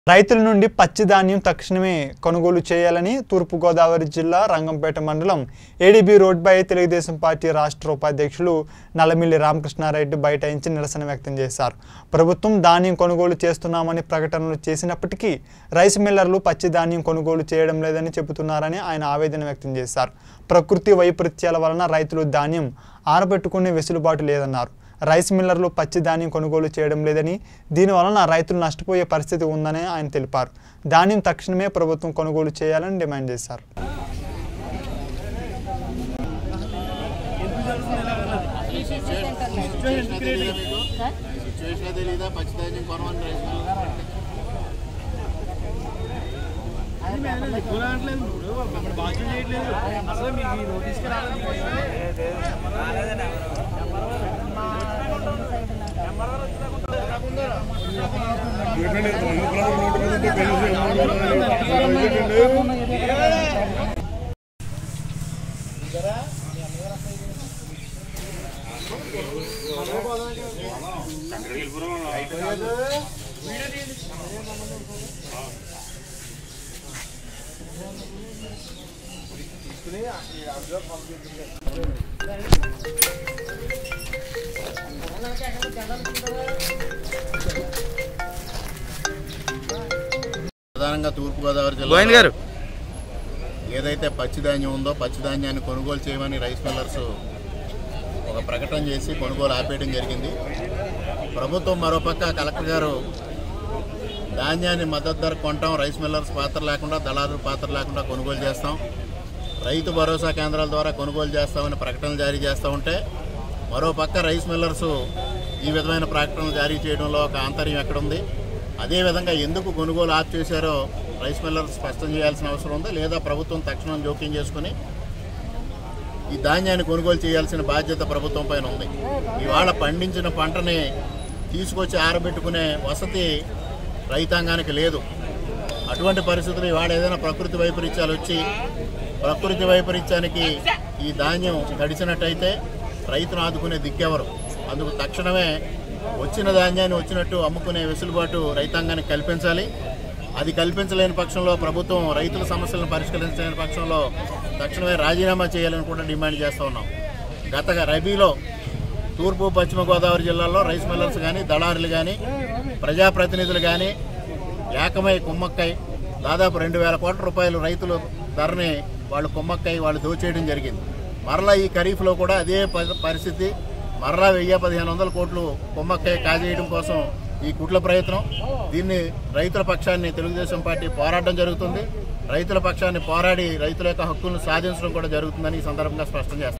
రైతుల నుండి పచ్చి ధాన్యం తక్షణమే కొనుగోలు చేయాలని తూర్పుగోదావరి జిల్లా రంగంపేట మండలం ఏడీబీ రోడ్పై తెలుగుదేశం పార్టీ రాష్ట్ర ఉపాధ్యక్షులు నల్లమిల్లి రామకృష్ణారెడ్డి బైఠాయించి నిరసన వ్యక్తం చేశారు ప్రభుత్వం ధాన్యం కొనుగోలు చేస్తున్నామని ప్రకటనలు చేసినప్పటికీ రైస్ మిల్లర్లు పచ్చి ధాన్యం కొనుగోలు చేయడం లేదని చెబుతున్నారని ఆయన ఆవేదన వ్యక్తం చేశారు ప్రకృతి వైపరీత్యాల వలన రైతులు ధాన్యం ఆరబెట్టుకునే వెసులుబాటు లేదన్నారు రైస్ మిల్లర్లు పచ్చి ధాన్యం కొనుగోలు చేయడం లేదని దీనివలన రైతులు నష్టపోయే పరిస్థితి ఉందని ఆయన తెలిపారు ధాన్యం తక్షణమే ప్రభుత్వం కొనుగోలు చేయాలని డిమాండ్ చేశారు సిచ్యువేషన్ తెలీదా పచ్చిదాన్యం కొనమని రైస్ మిల్లర్ ప్రధానంగా తూర్పుగోదావరి గోవింద్ జిల్లా గారు ఏదైతే పచ్చిధాన్యం ఉందో పచ్చిధాన్యాన్ని కొనుగోలు చేయమని రైస్ మిల్లర్స్ ఒక ప్రకటన చేసి కొనుగోలు ఆపేయడం జరిగింది ప్రభుత్వం మరోపక్క కలెక్టర్ గారు ధాన్యాన్ని మద్దతు ధర కొంటాం రైస్ మిల్లర్స్ పాత్ర లేకుండా దళారుల పాత్ర లేకుండా కొనుగోలు చేస్తాం రైతు భరోసా కేంద్రాల ద్వారా కొనుగోలు చేస్తామని ప్రకటనలు జారీ చేస్తూ ఉంటే మరోపక్క రైస్ మిల్లర్స్ ఈ విధమైన ప్రకటనలు జారీ చేయడంలో ఒక ఆంతర్యం ఎక్కడుంది అదేవిధంగా ఎందుకు కొనుగోలు ఆప్ చేశారో రైస్ మిల్లర్స్ స్పష్టం చేయాల్సిన అవసరం ఉంది లేదా ప్రభుత్వం తక్షణం జోక్యం చేసుకుని ఈ ధాన్యాన్ని కొనుగోలు చేయాల్సిన బాధ్యత ప్రభుత్వం పైన ఉంది ఇవాళ పండించిన పంటని తీసుకొచ్చి ఆరబెట్టుకునే వసతి రైతాంగానికి లేదు అటువంటి పరిస్థితులు ఇవాళ ఏదైనా ప్రకృతి వైపరీత్యాలు వచ్చి ప్రకృతి వైపరీత్యానికి ఈ ధాన్యం గడిచినట్టయితే రైతును ఆదుకునే దిక్కెవరు అందుకు తక్షణమే వచ్చిన ధాన్యాన్ని వచ్చినట్టు అమ్ముకునే వెసులుబాటు రైతాంగానికి కల్పించాలి అది కల్పించలేని పక్షంలో ప్రభుత్వం రైతుల సమస్యలను పరిష్కరించలేని పక్షంలో తక్షణమే రాజీనామా చేయాలని కూడా డిమాండ్ చేస్తూ ఉన్నాం గత రబీలో తూర్పు పశ్చిమ గోదావరి జిల్లాల్లో రైస్ మిల్లర్స్ కానీ దళారులు కానీ ప్రజాప్రతినిధులు కానీ ఏకమై కుమ్మక్కై దాదాపు రెండు వేల కోట్ల రూపాయలు రైతులు ధరని వాళ్ళు కుమ్మక్కై వాళ్ళు దోచేయడం జరిగింది మరలా ఈ ఖరీఫ్లో కూడా అదే ప- పరిస్థితి మరలా వెయ్యి పదిహేను వందల కోట్లు కుమ్మక్కై కాజేయడం కోసం ఈ కుట్ల ప్రయత్నం దీన్ని రైతుల పక్షాన్ని తెలుగుదేశం పార్టీ పోరాటం జరుగుతుంది రైతుల పక్షాన్ని పోరాడి రైతుల యొక్క హక్కులను సాధించడం కూడా జరుగుతుందని ఈ సందర్భంగా స్పష్టం చేస్తాం